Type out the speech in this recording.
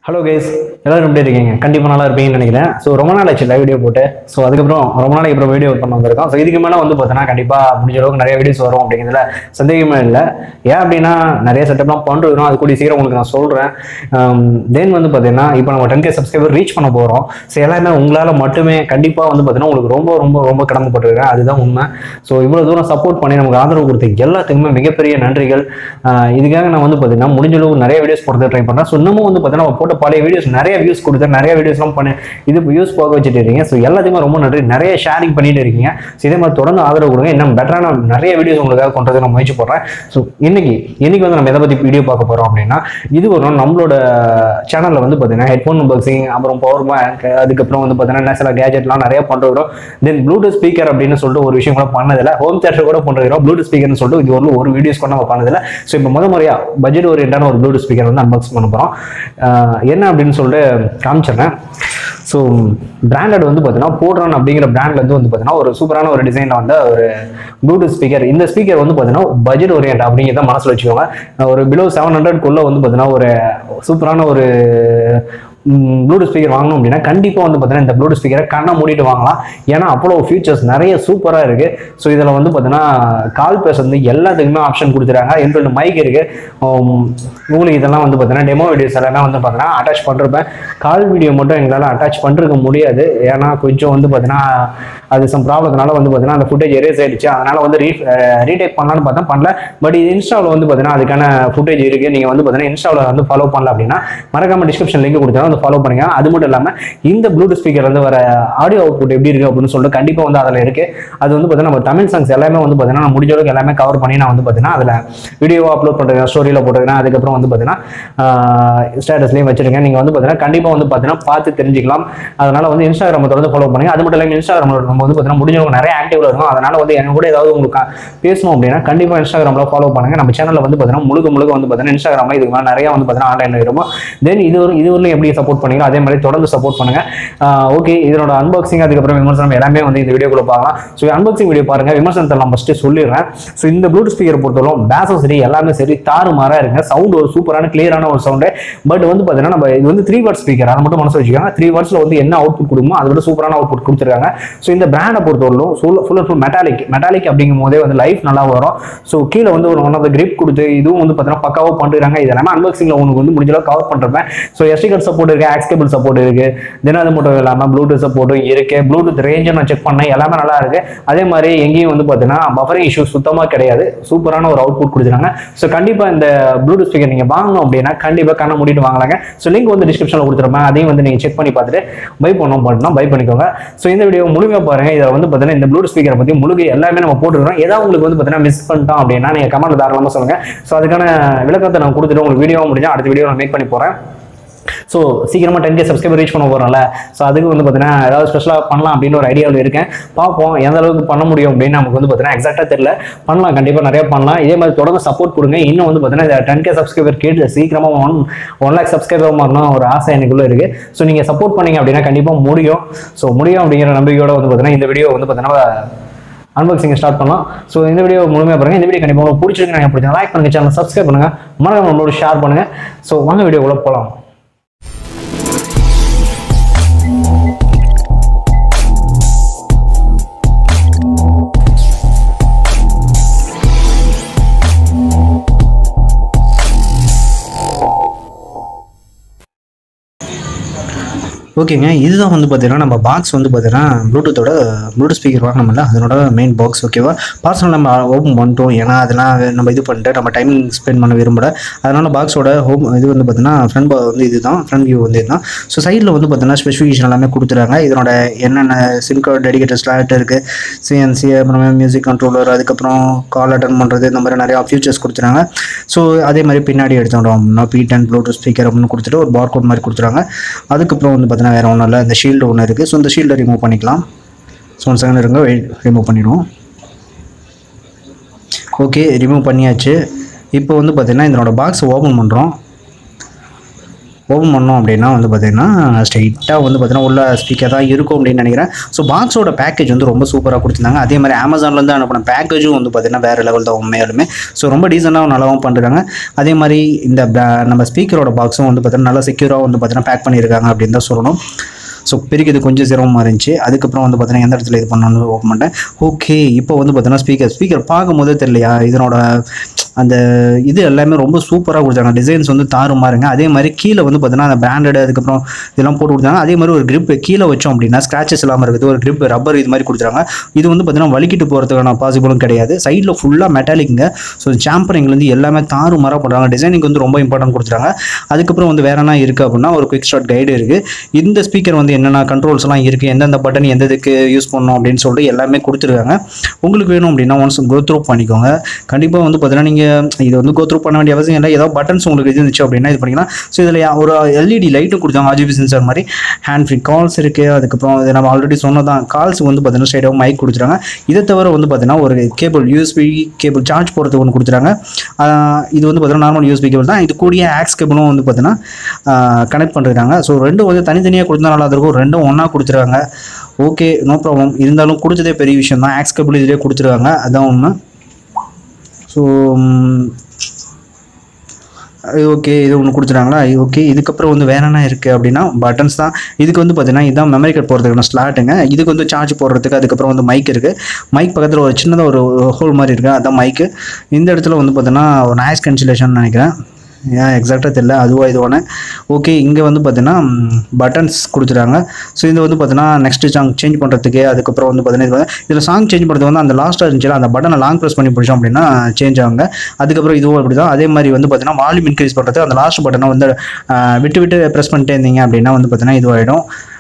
hello guys எல்லாரும் எப்படி இருக்கீங்க கண்டிப்பாக நல்லா இருப்பீங்கன்னு நினைக்கிறேன் ஸோ ரொம்ப நாள் ஆச்சு லைவ் வீடியோ போட்டு ஸோ அதுக்கப்புறம் ரொம்ப நாளைக்கு அப்புறம் வீடியோ பண்ண வந்திருக்கோம் ஸோ இதுக்கு மேலே வந்து பார்த்தீங்கன்னா கண்டிப்பாக முடிஞ்ச அளவுக்கு நிறைய வீடியோஸ் வரும் அப்படிங்கிறதுல சந்தேகமே இல்லை ஏன் அப்படின்னா நிறைய செட்டப்லாம் பண்ணுறோம் அது கூடிய சீக்கிரம் உங்களுக்கு நான் சொல்கிறேன் தென் வந்து பார்த்தீங்கன்னா இப்போ நம்ம டென் கே சப்ஸ்கிரைபர் ரீச் பண்ண போகிறோம் ஸோ எல்லாமே உங்களால் மட்டுமே கண்டிப்பாக வந்து பார்த்தீங்கன்னா உங்களுக்கு ரொம்ப ரொம்ப ரொம்ப கடமைப்பட்டிருக்கேன் அதுதான் உண்மை ஸோ இவ்வளோ தூரம் சப்போர்ட் பண்ணி நமக்கு ஆதரவு கொடுத்த எல்லாத்துக்குமே மிகப்பெரிய நன்றிகள் ஆஹ் இதுக்காக நான் வந்து பார்த்தீங்கன்னா முடிஞ்ச அளவுக்கு நிறைய வீடியோஸ் போடுறது ட்ரை பண்ணுறேன் ஸோ இன்னமும் வந்து பார்த்தீங்கன்னா நம்ம போட்ட பழைய வீடியோஸ் நிறைய வியூஸ் கொடுத்து நிறைய வீடியோஸ்லாம் பண்ணி இது வியூஸ் போக வச்சுட்டு இருக்கீங்க ஸோ எல்லாத்துக்குமே ரொம்ப நன்றி நிறைய ஷேரிங் பண்ணிட்டு இருக்கீங்க ஸோ இதே மாதிரி தொடர்ந்து ஆதரவு கொடுங்க இன்னும் பெட்டரான நிறைய வீடியோஸ் உங்களுக்காக கொண்டு நான் முயற்சி போடுறேன் ஸோ இன்னைக்கு இன்னைக்கு வந்து நம்ம எதை பற்றி வீடியோ பார்க்க போகிறோம் அப்படின்னா இது ஒரு நம்மளோட சேனலில் வந்து பார்த்தீங்கன்னா ஹெட்ஃபோன் அன்பாக்சிங் அப்புறம் பவர் பேங்க் அதுக்கப்புறம் வந்து பார்த்தீங்கன்னா சில கேஜெட்லாம் நிறைய பண்ணுறோம் தென் ப்ளூடூத் ஸ்பீக்கர் அப்படின்னு சொல்லிட்டு ஒரு விஷயம் கூட பண்ணதில்ல ஹோம் தேட்டர் கூட பண்ணுறோம் ப்ளூடூத் ஸ்பீக்கர்னு சொல்லிட்டு இது ஒரு ஒரு வீடியோஸ் கூட நம்ம பண்ணதில்ல ஸோ இப்போ முத முறையாக பட்ஜெட் ஓரியண்டான ஒரு ப்ளூடூத் ஸ்பீக்கர் வந்து அன்பாக்ஸ் பண்ண போகிறோம் என்ன அப்படின்னு சொல்லிட்டு காமிச்சிடுறேன் ஸோ பிராண்டட் வந்து பார்த்தீங்கன்னா போட்ரான் அப்படிங்கிற பிராண்ட்ல இருந்து வந்து பார்த்தீங்கன்னா ஒரு சூப்பரான ஒரு டிசைனில் வந்த ஒரு ப்ளூடூத் ஸ்பீக்கர் இந்த ஸ்பீக்கர் வந்து பார்த்தீங்கன்னா பட்ஜெட் ஓரியன்ட் அப்படிங்கிறத மனசில் வச்சுக்கோங்க ஒரு பிலோ செவன் ஹண்ட்ரட்குள்ளே வந்து பார்த்தீங்கன்னா ஒரு சூப்பரான ஒரு ப்ளூடூத் ஸ்பீக்கர் வாங்கணும் அப்படின்னா கண்டிப்பாக வந்து பார்த்தீங்கன்னா இந்த ப்ளூடூத் ஸ்பீக்கரை கண்ணை மூடிட்டு வாங்கலாம் ஏன்னா அவ்வளோ ஃபீச்சர்ஸ் நிறைய சூப்பராக இருக்குது ஸோ இதில் வந்து பார்த்தீங்கன்னா கால் பேசுறது எல்லாத்துக்குமே ஆப்ஷன் கொடுத்துறாங்க என்கிட்ட மைக் இருக்குது உங்களுக்கு இதெல்லாம் வந்து பார்த்தீங்கன்னா டெமோ வீடியோஸ் எல்லாமே வந்து பார்த்தீங்கன்னா அட்டாச் பண்ணிருப்பேன் கால் வீடியோ மட்டும் எங்களால் அட்டாச் பண்ணிருக்க முடியாது ஏன்னா கொஞ்சம் வந்து பார்த்தீங்கன்னா அது சம் ப்ராப்ளத்தினால வந்து பார்த்தீங்கன்னா அந்த ஃபுட்டேஜ் எரேஸ் ஆயிடுச்சு அதனால வந்து ரீ ரீடேக் பண்ணலான்னு பார்த்தா பண்ணல பட் இது இன்ஸ்டாவில் வந்து பார்த்தீங்கன்னா அதுக்கான ஃபுட்டேஜ் இருக்குது நீங்கள் வந்து பார்த்தீங்கன்னா இன்ஸ்டாவில் வந்து ஃபாலோ பண்ணல அப்படின்னா மறக்காம டிஸ்கிரிப்ஷன் லிங்க் கொடுத்தா வந்து ஃபாலோ பண்ணுங்க அது மட்டும் இல்லாமல் இந்த ப்ளூடூத் ஸ்பீக்கர் வந்து வர ஆடியோ அவுட்புட் எப்படி இருக்குது அப்படின்னு சொல்லிட்டு கண்டிப்பாக வந்து அதில் இருக்குது அது வந்து பார்த்தீங்கன்னா நம்ம தமிழ் சாங்ஸ் எல்லாமே வந்து பார்த்தீங்கன்னா நான் முடிஞ்ச அளவுக்கு எல்லாமே கவர் பண்ணி நான் வந்து பார்த்தீங்கன்னா அதில் வீடியோவாக அப்லோட் பண்ணுறேன் ஸ்டோரியில் போட்டுருக்கேன் அதுக்கப்புறம் வந்து பார்த்தீங்கன்னா ஸ்டேட்டஸ்லேயும் வச்சிருக்கேன் நீங்கள் வந்து பார்த்தீங்கன்னா கண்டிப்பாக வந்து பார்த்தீங்கன்னா பார்த்து தெரிஞ்சுக்கலாம் அதனால வந்து இன்ஸ்டாகிராமை தொடர்ந்து ஃபாலோ பண்ணுங்க அது மட்டும் இல்லாமல் இன்ஸ்டாகிராமில் நம்ம வந்து பார்த்தீங்கன்னா முடிஞ்சவங்க நிறைய ஆக்டிவ்ல இருக்கும் அதனால வந்து எங்க கூட ஏதாவது உங்களுக்கு பேசணும் அப்படின்னா கண்டிப்பாக இன்ஸ்டாகிராமில் ஃபாலோ பண்ணுங்க நம்ம சேனலில் வந்து பார்த்தீங்கன்னா முழுக்க முழுக்க வந்து பார்த்தீங்கன்னா இன்ஸ்டாகிராமில் இதுக்கு மேலே நிறைய வந்து பார்த்தீங்கன்னா ஆன்லைனில் இருக்கும் தென் இது ஒரு இது வரலும் எப்படி சப்போர்ட் பண்ணீங்களோ அதே மாதிரி தொடர்ந்து சப்போர்ட் பண்ணுங்க ஓகே இதனோட அன்பாக்சிங் அதுக்கப்புறம் விமர்சனம் எல்லாமே வந்து இந்த வீடியோக்குள்ள பார்க்கலாம் ஸோ அன்பாக்சிங் வீடியோ பாருங்க விமர்சனத்தை நான் ஃபஸ்ட்டு சொல்லிடுறேன் ஸோ இந்த ப்ளூடூத் ஸ்பீக்கர் பொறுத்தவரை பேஸும் சரி எல்லாமே சரி தாறு மாறா இருக்குங்க சவுண்ட் ஒரு சூப்பரான கிளியரான ஒரு சவுண்டு பட் வந்து பார்த்தீங்கன்னா நம்ம இது வந்து த்ரீ வாட் ஸ்பீக்கர் அதை மட்டும் மனசு வச்சுக்கோங்க த்ரீ வாட்ஸ்ல வந்து என்ன அவுட்புட் கொடுக்குமோ அதை விட சூப்பரான அவுட்புட் கொடுத்துருக்காங்க ஸோ இந்த பிராண்டை பொறுத்தவரையிலும் full full and full metallic metallic அப்படிங்கும் போதே வந்து லைஃப் நல்லா வரும் ஸோ கீழே வந்து ஒரு ஒன் ஆஃப் கிரிப் கொடுத்து இதுவும் வந்து பார்த்தீங்கன்னா பக்காவாக பண்ணுறாங்க இது எல்லாமே அன்பாக்சிங்கில் உங்களுக்கு வந்து முடிஞ்ச அளவுக்கு கவர் பண்ணுறேன் ஸோ எஸ்டி கார்டு சப்போர்ட் இருக்கு ஆக்ஸ் கேபிள் சப்போர்ட் இருக்கு தென் அது மட்டும் இல்லாமல் ப்ளூடூத் சப்போர்ட்டும் இருக்கு ப்ளூடூத் ரேஞ்சும் நான் செக் பண்ணேன் எல்லாமே நல்லா இருக்கு அதே மாதிரி எங்கேயும் வந்து பார்த்தீங்கன்னா பஃபரிங் இஷ்யூ சுத்தமாக கிடையாது சூப்பரான ஒரு அவுட்புட் கொடுத்துருக்காங்க ஸோ கண்டிப்பாக இந்த ப்ளூடூத் ஸ்பீக்கர் நீங்கள் வாங்கணும் அப்படின்னா கண்டிப்பாக கண்ணை மூடிட்டு வாங்கலாங்க ஸோ லிங்க் வந்து டிஸ்கிரிப்ஷனில் கொடுத்துருப்பேன் அதையும் வந்து நீங்கள் செக் பண்ணி பார்த்துட்டு பை பண்ணோம் பண்ணணும் பை பண்ணிக்கோங்க ஸோ இந்த வீடியோ முழுமையாக பாருங்க இதில் வந்து பார்த்தீங்கன்னா இந்த ப்ளூடூத் ஸ்பீக்கரை பற்றி முழுக்க எல்லாமே நம்ம போட்டுருக்கோம் ஏதாவது உங்களுக்கு வந்து பார்த்தீங்கன்னா மிஸ் பண்ணிட்டோம் அப்படின்னா நீங்கள் கமெண்ட் தாராளமாக சொல்லுங்கள் ஸோ அதுக்கான விளக்கத்தை நான் கொடுத்துட்டு உங்களுக்கு வீடியோ முடிஞ்சா அடுத்த வீடியோ நான் மேக் பண்ணி போகிறேன் ஸோ சீக்கிரமாக டென் கே சப்ஸ்கிரைபர் ரீச் பண்ண போகிறோம்ல ஸோ அதுக்கு வந்து பார்த்தீங்கன்னா ஏதாவது ஸ்பெஷலாக பண்ணலாம் அப்படின்னு ஒரு ஐடியாவில் இருக்கேன் பார்ப்போம் எந்த அளவுக்கு பண்ண முடியும் அப்படின்னு நமக்கு வந்து பார்த்தீங்கன்னா எக்ஸாக்டாக தெரியல பண்ணலாம் கண்டிப்பாக நிறைய பண்ணலாம் இதே மாதிரி தொடர்ந்து சப்போர்ட் கொடுங்க இன்னும் வந்து பார்த்தீங்கன்னா டென் கே சப்ஸ்கிரைபர் கேட்டு சீக்கிரமாக ஒன் ஒன் லேக் சப்ஸ்கிரைபர் மாறணும் ஒரு ஆசை எனக்குள்ளே இருக்குது ஸோ நீங்கள் சப்போர்ட் பண்ணீங்க அப்படின்னா கண்டிப்பாக முடியும் ஸோ முடியும் அப்படிங்கிற நம்பிக்கையோட வந்து பார்த்தீங்கன்னா இந்த வீடியோ வந்து பார்த்தீங்கன்னா அன்பாக்சிங் ஸ்டார்ட் பண்ணலாம் ஸோ இந்த வீடியோ முழுமையாக பாருங்க இந்த வீடியோ கண்டிப்பாக உங்களுக்கு பிடிச்சிருக்கு நீங்கள் பிடிச்சா லைக் பண்ணுங்க சேனல் சப்ஸ்கிரைப் பண்ணுங்க மறக்காம நம்மளோட ஷேர் பண்ணுங்க ஸோ வாங்க வீடியோக்குள்ள போகலாம் ஓகேங்க இதுதான் வந்து பார்த்தீங்கன்னா நம்ம பாக்ஸ் வந்து பார்த்தீங்கன்னா ப்ளூடூத்தோட ப்ளூடூத் ஸ்பீக்கர் வாங்கினோம்ல அதனோட மெயின் பாக்ஸ் ஓகேவா பார்சல் நம்ம ஓப்பன் பண்ணிட்டோம் ஏன்னா அதெல்லாம் நம்ம இது பண்ணிட்டு நம்ம டைமிங் ஸ்பெண்ட் பண்ண விரும்பல அதனால பாக்ஸோட ஹோம் இது வந்து பார்த்தீங்கன்னா ஃப்ரண்ட் வந்து இதுதான் ஃப்ரண்ட் வியூ வந்து இதுதான் ஸோ சைடில் வந்து பார்த்தீங்கன்னா ஸ்பெசிஃபிகேஷன் எல்லாமே கொடுத்துறாங்க இதனோட என்னென்ன சிம் கார்டு டெடிகேட்டட் ஸ்லாட் இருக்குது சிஎன்சி அப்புறமே மியூசிக் கண்ட்ரோலர் அதுக்கப்புறம் கால் அட்டன் பண்ணுறது இந்த மாதிரி நிறையா ஃபியூச்சர்ஸ் கொடுத்துறாங்க ஸோ அதே மாதிரி பின்னாடி எடுத்துட்டோம்னா பி டென் ப்ளூடூத் ஸ்பீக்கர் அப்படின்னு கொடுத்துட்டு ஒரு பார் கோட் மாதிரி கொடுத்துறாங்க அதுக்கப்புறம் வந்து பார்த்தீங்கன்னா வேறு ஒன்றும் இல்லை இந்த ஷீல்டு ஒன்று இருக்குது ஸோ இந்த ஷீல்டை ரிமூவ் பண்ணிக்கலாம் ஸோ ஒன் செகண்ட் இருங்க ரிமூவ் பண்ணிடுவோம் ஓகே ரிமூவ் பண்ணியாச்சு இப்போ வந்து பார்த்தீங்கன்னா இதனோட பாக்ஸ் ஓப்பன் பண்ணுறோம் ஓப்பன் பண்ணோம் அப்படின்னா வந்து பார்த்தீங்கன்னா ஸ்ட்ரைட்டாக வந்து பார்த்தீங்கன்னா உள்ள ஸ்பீக்கர் தான் இருக்கும் அப்படின்னு நினைக்கிறேன் ஸோ பாக்ஸோட பேக்கேஜ் வந்து ரொம்ப சூப்பராக கொடுத்துருந்தாங்க அதே மாதிரி அமேசான்லேருந்து அனுப்பின பேக்கேஜும் வந்து பார்த்தீங்கன்னா வேறு லெவல் தான் உண்மையாலுமே ஸோ ரொம்ப டீசெண்டாகவும் நல்லாவும் பண்ணுறாங்க அதே மாதிரி இந்த ba- நம்ம ஸ்பீக்கரோட பாக்ஸும் வந்து பார்த்தீங்கன்னா நல்லா செக்யூராக வந்து பார்த்தீங்கன்னா பேக் பண்ணியிருக்காங்க அப்படின்னு தான் சொல்லணும் ஸோ பிரிக்கிறது கொஞ்சம் சிரமமாக இருந்துச்சு அதுக்கப்புறம் வந்து பார்த்தீங்கன்னா எந்த இடத்துல இது பண்ணணும்னு ஓப்பன் பண்ணிட்டேன் ஓகே இப்போ வந்து பார்த்தீங்கன்னா ஸ்பீக்கர் ஸ்பீக்கர் பார்க்கும்போதே தெரியலையா இதனோட அந்த இது எல்லாமே ரொம்ப சூப்பராக கொடுத்தாங்க டிசைன்ஸ் வந்து தாறுமாறுங்க அதே மாதிரி கீழே வந்து பார்த்தீங்கன்னா அந்த பிராண்டட் அதுக்கப்புறம் இதெல்லாம் போட்டு கொடுத்தாங்க அதே மாதிரி ஒரு grip கீழே வச்சோம் அப்படின்னா ஸ்க்ராச்சஸ் இல்லாமல் இருக்குது ஒரு grip ரப்பர் இது மாதிரி கொடுத்துறாங்க இது வந்து பார்த்தீங்கன்னா வலிக்கிட்டு போகிறதுக்கான பாசிபிளும் கிடையாது சைடில் ஃபுல்லாக மெட்டாலிக்குங்க ஸோ சாம்பரிங்லேருந்து எல்லாமே தாறுமாறாக பண்ணுறாங்க டிசைனிங் வந்து ரொம்ப இம்பார்ட்டன்ட் கொடுத்துறாங்க அதுக்கப்புறம் வந்து வேற என்ன இருக்குது அப்படின்னா ஒரு குவிக் ஸ்டார்ட் கைடு இருக்குது இந்த ஸ்பீக்கர் வந்து என்னென்ன கண்ட்ரோல்ஸ்லாம் இருக்குது எந்தெந்த பட்டன் எந்த இதுக்கு யூஸ் பண்ணணும் அப்படின்னு சொல்லிட்டு எல்லாமே கொடுத்துருக்காங்க உங்களுக்கு வேணும் அப்படின்னா ஒன்ஸ் கோ த்ரூ பண்ணிக்கோங்க கண்டிப்பாக வந்து பார்த்தீங்கன்னா நீங்கள் இது வந்து கோ த்ரூ பண்ண வேண்டிய அவசியம் இல்லை ஏதாவது பட்டன்ஸ் உங்களுக்கு இது இருந்துச்சு அப்படின்னா இது பண்ணிக்கலாம் ஸோ இதில் ஒரு எல்இடி லைட்டும் கொடுத்தாங்க ஆர்ஜிபி சென்சார் மாதிரி ஹேண்ட் ஃப்ரீ கால்ஸ் இருக்குது அதுக்கப்புறம் இது நம்ம ஆல்ரெடி சொன்னதான் கால்ஸ் வந்து பார்த்தீங்கன்னா ஸ்ட்ரைட்டாக மைக் கொடுத்துருக்காங்க இதை தவிர வந்து பார்த்தீங்கன்னா ஒரு கேபிள் யூஎஸ்பி கேபிள் சார்ஜ் போகிறதுக்கு ஒன்று கொடுத்துருக்காங்க ஆஹ் இது வந்து பார்த்தீங்கன்னா நார்மல் யூஎஸ்பி கேபிள் தான் இது கூடிய ஆக்ஸ் கேபிளும் வந்து பார்த்தீங்கன்னா கனெக்ட் பண்ணிருக்காங்க ஸோ ரெண்டும் வந்து தனித்தனியாக கொடுத்தா நல்லா இருக்கும் ரெண்டும் ஒன்றா கொடுத்துருக்காங்க ஓகே நோ ப்ராப்ளம் இருந்தாலும் கொடுத்ததே பெரிய விஷயம் தான் ஆக்ஸ் கேபிள் இதிலே கொடுத்துருக்காங்க அதான் ஒன்று ஸோ ஓகே இது ஒன்று கொடுத்துட்டாங்களா ஓகே இதுக்கப்புறம் வந்து வேற என்ன இருக்குது அப்படின்னா பட்டன்ஸ் தான் இதுக்கு வந்து பார்த்தீங்கன்னா இதுதான் மெமரி கார்டு போகிறதுக்கான ஸ்லாட்டுங்க இதுக்கு வந்து சார்ஜ் போடுறதுக்கு அதுக்கப்புறம் வந்து மைக் இருக்குது மைக் பக்கத்தில் ஒரு சின்னதாக ஒரு ஹோல் மாதிரி இருக்குது அதான் மைக்கு இந்த இடத்துல வந்து பார்த்தீங்கன்னா ஒரு நாய்ஸ் கன்சிலேஷன் நினைக்கிறேன் ஏன் எக்ஸாக்டாக தெரியல அதுவாக இது ஒன்று ஓகே இங்கே வந்து பார்த்தீங்கன்னா பட்டன்ஸ் கொடுத்துட்டாங்க ஸோ இது வந்து பார்த்தீங்கன்னா நெக்ஸ்ட் சாங் சேஞ்ச் பண்ணுறதுக்கு அதுக்கப்புறம் வந்து பார்த்தீங்கன்னா இதில் சாங் சேஞ்ச் பண்ணுறது வந்து அந்த லாஸ்ட்டாக இருந்துச்சுல அந்த பட்டனை லாங் ப்ரெஸ் பண்ணி பிடிச்சோம் அப்படின்னா சேஞ்ச் ஆகுங்க அதுக்கப்புறம் இதுவும் அப்படி தான் அதே மாதிரி வந்து பார்த்தீங்கன்னா வால்யூம் இன்க்ரீஸ் பண்ணுறது அந்த லாஸ்ட் பட்டனை வந்து ஆஹ், விட்டு விட்டு ப்ரெஸ் பண்ணிட்டே இருந்தீங்க அப்படின்னா வந்து பார்த்தீங்கன்னா இதுவாகிடும்